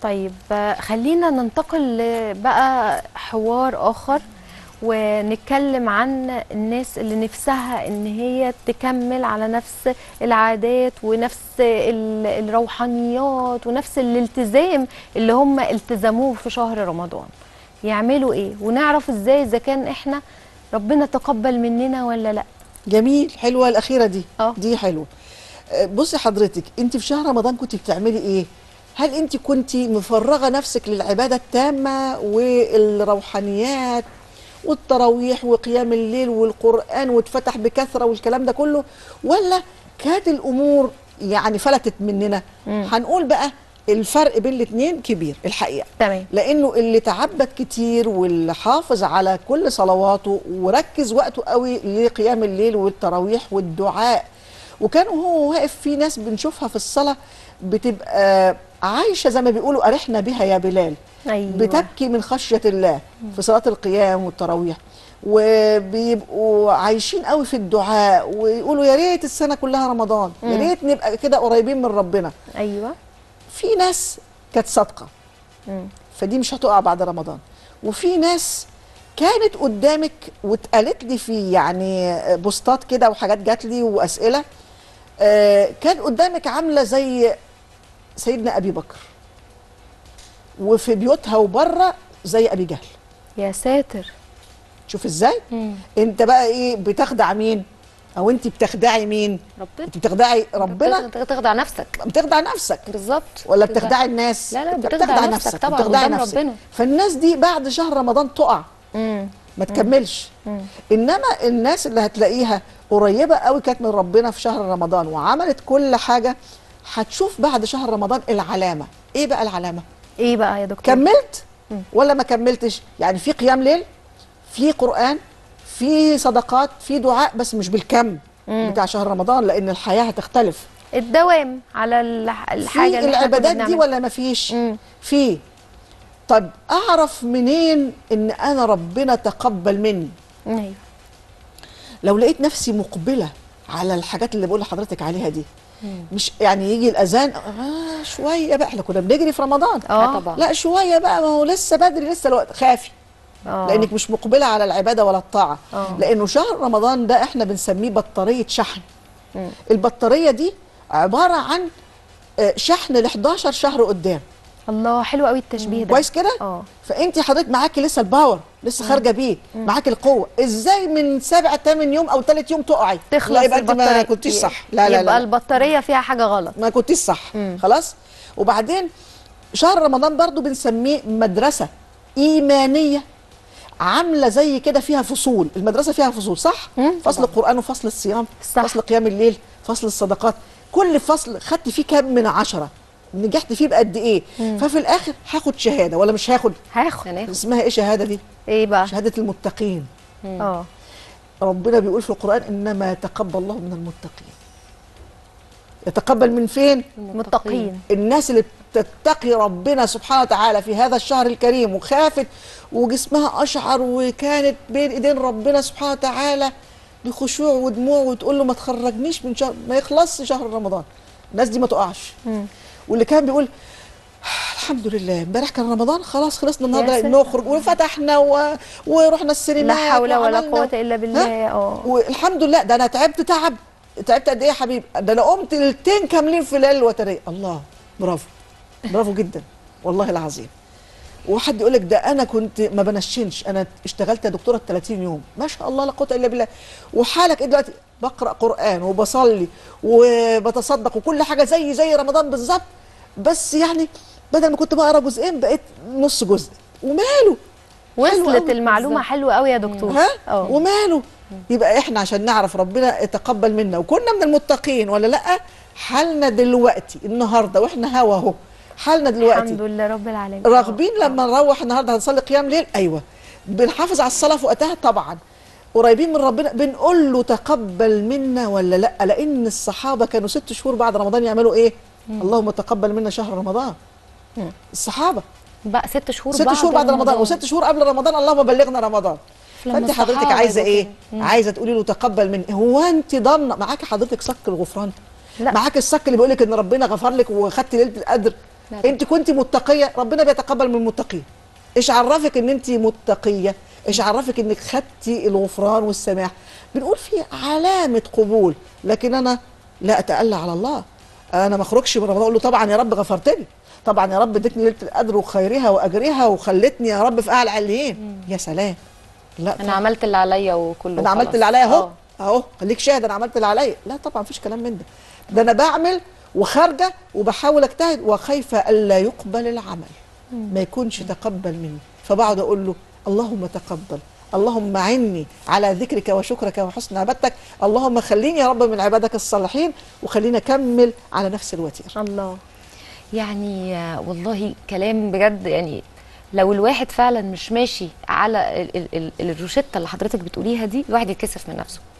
طيب آه، خلينا ننتقل ل- بقى حوار آخر ونتكلم عن الناس اللي نفسها ان هي تكمل على نفس العادات ونفس ال- الروحانيات ونفس الالتزام اللي هم التزموه في شهر رمضان يعملوا ايه ونعرف ازاي اذا كان احنا ربنا تقبل مننا ولا لا جميل حلوه الاخيره دي اه. دي حلوه آه، بصي حضرتك انت في شهر رمضان كنت بتعملي ايه هل انت كنت مفرغه نفسك للعباده التامه والروحانيات والتراويح وقيام الليل والقران واتفتح بكثره والكلام ده كله ولا كانت الامور يعني فلتت مننا مم. هنقول بقى الفرق بين الاثنين كبير الحقيقه تمام لانه اللي تعبد كتير واللي حافظ على كل صلواته وركز وقته قوي لقيام الليل والتراويح والدعاء وكان هو واقف في ناس بنشوفها في الصلاه بتبقى عايشه زي ما بيقولوا ارحنا بها يا بلال ايوه بتبكي من خشيه الله في صلاه القيام والتراويح وبيبقوا عايشين قوي في الدعاء ويقولوا يا ريت السنه كلها رمضان يا مم. ريت نبقى كده قريبين من ربنا ايوه في ناس كانت صادقه مم. فدي مش هتقع بعد رمضان وفي ناس كانت قدامك واتقالت لي في يعني بوستات كده وحاجات جات لي واسئله آه، كان قدامك عامله زي سيدنا ابي بكر وفي بيوتها وبره زي ابي جهل يا ساتر شوف ازاي مم. انت بقى ايه بتخدع مين او انت بتخدعي مين ربنا انت بتخدعي ربنا بتخ- تخدع نفسك بتخدع نفسك بالظبط ولا بتخدع- بتخدعي الناس لا لا انت بتخدع نفسك طبعا بتخدعي قدام نفسك. ربنا فالناس دي بعد شهر رمضان تقع مم. ما تكملش مم. انما الناس اللي هتلاقيها قريبه قوي كانت من ربنا في شهر رمضان وعملت كل حاجه هتشوف بعد شهر رمضان العلامه ايه بقى العلامه ايه بقى يا دكتور كملت مم. ولا ما كملتش يعني في قيام ليل في قران في صدقات في دعاء بس مش بالكم مم. بتاع شهر رمضان لان الحياه هتختلف الدوام على الح- الحاجه في اللي احنا كنا العبادات دي بنعملها. ولا ما فيش مم. في طب اعرف منين ان انا ربنا تقبل مني ايوه لو لقيت نفسي مقبله على الحاجات اللي بقول لحضرتك عليها دي مش يعني يجي الاذان آه شويه بقى احنا كنا بنجري في رمضان اه طبعا لا شويه بقى ما هو لسه بدري لسه الوقت خافي اه لانك مش مقبله على العباده ولا الطاعه آه. لانه شهر رمضان ده احنا بنسميه بطاريه شحن مم. البطاريه دي عباره عن آه، شحن ل 11 شهر قدام الله حلو قوي التشبيه ده كويس كده اه فانت حضرتك معاكي لسه الباور لسه خارجه بيه معاكي القوه ازاي من سابع ثامن يوم او ثالث يوم تقعي تخلص لا يبقى انت ما البطارية. كنتيش صح لا لا يبقى لا البطاريه فيها حاجه غلط ما كنتيش صح مم. خلاص وبعدين شهر رمضان برضو بنسميه مدرسه ايمانيه عامله زي كده فيها فصول المدرسه فيها فصول صح مم. فصل القران وفصل الصيام صح. فصل قيام الليل فصل الصدقات كل فصل خدت فيه كام من عشرة نجحت فيه بقد ايه ففي الاخر هاخد شهاده ولا مش هاخد هاخد هناخد اسمها ايه شهاده دي ايه بقى شهاده المتقين اه ربنا بيقول في القرآن إنما يتقبل الله من المتقين يتقبل من فين؟ متقين الناس اللي بتتقي ربنا سبحانه وتعالى في هذا الشهر الكريم وخافت وجسمها أشعر وكانت بين إيدين ربنا سبحانه وتعالى بخشوع ودموع وتقول له ما تخرجنيش من شهر ما يخلصش شهر رمضان الناس دي ما تقعش مم. واللي كان بيقول الحمد لله امبارح كان رمضان خلاص خلصنا النهارده سلام. نخرج وفتحنا و... ورحنا السينما لا حول ولا قوه الا بالله اه والحمد لله ده انا تعبت تعب تعبت قد ايه يا حبيبي ده انا قمت ليلتين كاملين في الليالي الوتريه الله برافو برافو جدا والله العظيم وحد يقول لك ده انا كنت ما بنشنش انا اشتغلت يا دكتوره 30 يوم ما شاء الله لا قوه الا بالله وحالك إيه دلوقتي بقرا قران وبصلي وبتصدق وكل حاجه زي زي رمضان بالظبط بس يعني بدل ما كنت بقرا جزئين بقيت نص جزء وماله حلو وصلت أوي. المعلومه حلوه قوي يا دكتور ها اه وماله يبقى احنا عشان نعرف ربنا يتقبل منا وكنا من المتقين ولا لا حالنا دلوقتي النهارده واحنا هوا اهو حالنا دلوقتي الحمد لله رب العالمين راغبين لما نروح النهارده هنصلي قيام ليل ايوه بنحافظ على الصلاه في وقتها طبعا قريبين من ربنا بنقول له تقبل منا ولا لا لان الصحابه كانوا ست شهور بعد رمضان يعملوا ايه اللهم تقبل منا شهر رمضان الصحابه بقى ست شهور ست شهور بعد رمضان وست شهور قبل رمضان اللهم بلغنا رمضان لما فانت حضرتك الصحابة عايزه يبقوا ايه كده. عايزه تقولي له تقبل مني هو انت ضامنه معاكي حضرتك صك الغفران لا. معاك الصك اللي بيقول لك ان ربنا غفر لك وخدت ليله القدر لا طبعا. انت كنت متقيه ربنا بيتقبل من المتقين ايش عرفك ان انت متقيه ايش عرفك انك خدتي الغفران والسماح بنقول في علامه قبول لكن انا لا اتألى على الله انا ما اخرجش من رمضان اقول له طبعا يا رب غفرت لي طبعا يا رب اديتني ليله القدر وخيرها واجرها وخلتني يا رب في اعلى عليين يا سلام لا انا عملت اللي عليا وكله انا عملت خلاص. اللي عليا اهو آه. اهو خليك شاهد انا عملت اللي عليا لا طبعا مفيش كلام من ده ده انا بعمل وخارجه وبحاول اجتهد وخايفه الا يقبل العمل ما يكونش تقبل مني فبقعد اقول له اللهم تقبل اللهم عني على ذكرك وشكرك وحسن عبادتك اللهم خليني يا رب من عبادك الصالحين وخليني اكمل على نفس الوتيره الله يعني آه، والله كلام بجد يعني لو الواحد فعلا مش ماشي على ال- ال- ال- الروشته اللي حضرتك بتقوليها دي الواحد يتكسف من نفسه